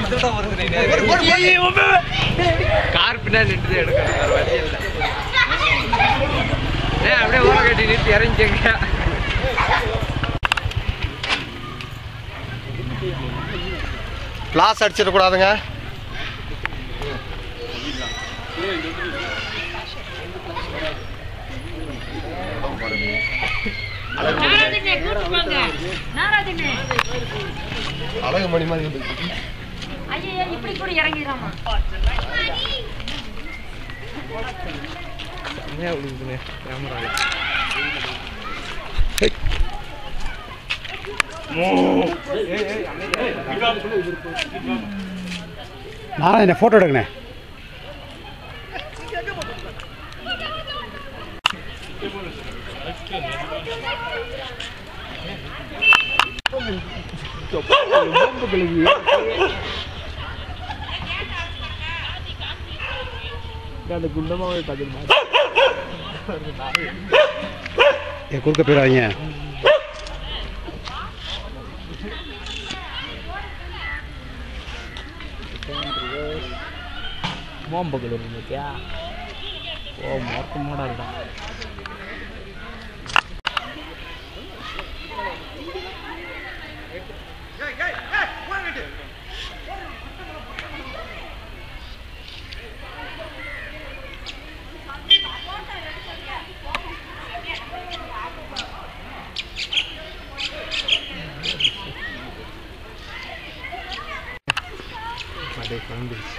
car பின்னாடி நின்று எடுக்கணும் வேற வழி இல்லை ஏன் அப்படியே ஓர கட்டி நிறுத்தி இறங்கிக்கங்க ஃப்ளாஸ் அடிச்சிடக்கூடாதுங்க நாராஜனே கூட்டு வாங்க நாராஜனே அழகு மணி மாதிரி வந்து ஐயோ இப்படி கூட இறங்கிடலாமா ஏன் அப்படி இருக்குங்க கேமரா நாராயண ஃபோட்டோ எடுங்கண்ணே அந்த குண்டமாவே பார்த்துருமா ஏ குறுக்க போயிடாதீங்க மோம்பகல் இருந்துச்சியா ஓ மொத்தமாடா இருக்கா அப்படியே கலந்துருச்சு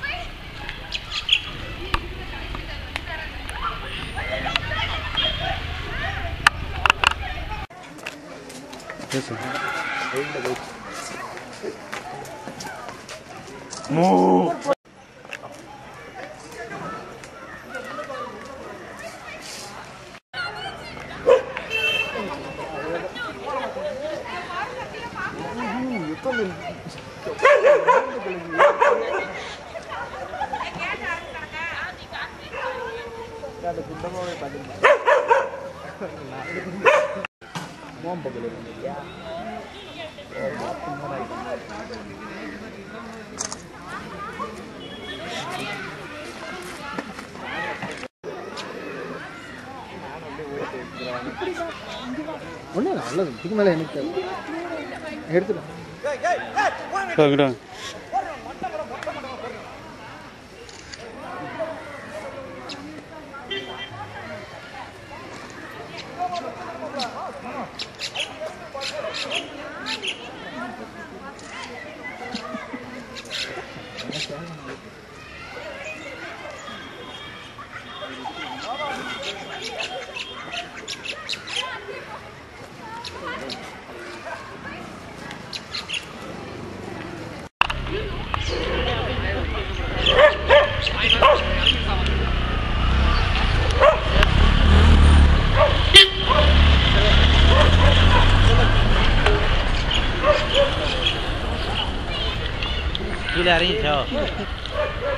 பேசுங்க அந்த குண்டமாவே பார்த்துருமா மோம்பகல் இருந்துச்சியா ஓ மொத்தமாடா இருக்கா ஒன்றும் நல்லது இதுக்கு மேலே எனக்கு எடுத்துட்டேன் இங்கிட்ட கீழே இறங்கிச்சோ